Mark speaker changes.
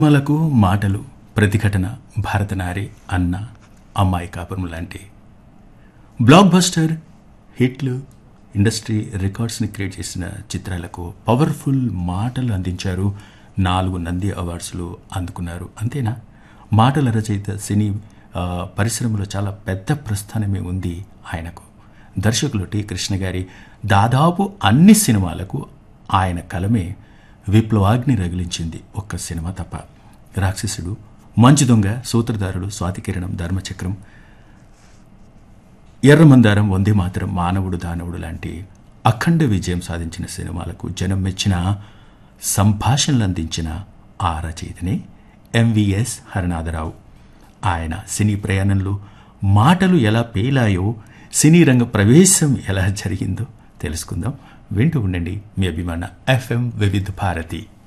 Speaker 1: సినిమాలకు మాటలు ప్రతిఘటన భారతనారి అన్న అమ్మాయి కాపురం లాంటి బ్లాక్ బస్టర్ హిట్లు ఇండస్ట్రీ రికార్డ్స్ని క్రియేట్ చేసిన చిత్రాలకు పవర్ఫుల్ మాటలు అందించారు నాలుగు నంది అవార్డ్స్లు అందుకున్నారు అంతేనా మాటల రచయిత సినీ ఆ, పరిశ్రమలో చాలా పెద్ద ప్రస్థానమే ఉంది ఆయనకు దర్శకులు టి కృష్ణ గారి దాదాపు అన్ని సినిమాలకు ఆయన కలమే విప్లవాగ్ని రగిలించింది ఒక్క సినిమా తప్ప రాక్షసుడు మంచు దొంగ సూత్రధారుడు స్వాతికిరణం ధర్మచక్రం ఎర్రమందారం వందే మాత్రం మానవుడు దానవుడు లాంటి అఖండ విజయం సాధించిన సినిమాలకు జనం మెచ్చిన సంభాషణలు అందించిన ఆ రచయితనే ఎంవిఎస్ హరనాథరావు ఆయన సినీ ప్రయాణంలో మాటలు ఎలా పేలాయో సినీ రంగ ప్రవేశం ఎలా జరిగిందో తెలుసుకుందాం వింటూ ఉండండి మీ అభిమాన ఎఫ్ఎం వివిధ భారతి